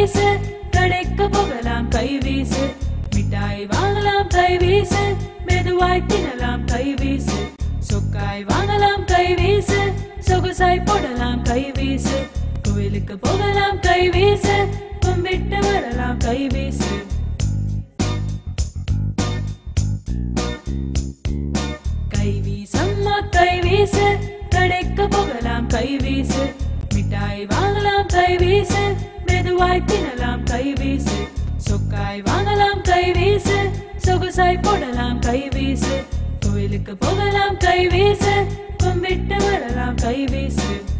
வீசு கடைக்கு போகலாம் கை வீசு மிட்டாய் வாங்கலாம் கை வீசு மெதுவாய் தின்னலாம் கை வீசு சொக்காய் வாங்கலாம் கை வீசு சொகுசாய் போடலாம் கை வீசு கோயிலுக்கு போகலாம் கை வீசு கும்பிட்டு வரலாம் கை வீசு கை வீசம்மா கை வீசு கடைக்கு போகலாம் கை வீசு மிட்டாய் வாங்கலாம் கை வீசு மெதுவாய் தின்னலாம் கை வீசு சொக்காய் வாங்கலாம் கை வீசு சொகுசாய் போடலாம் கை வீசு கோயிலுக்கு போகலாம் கை வீசு கும்பிட்டு வரலாம் கை வீசு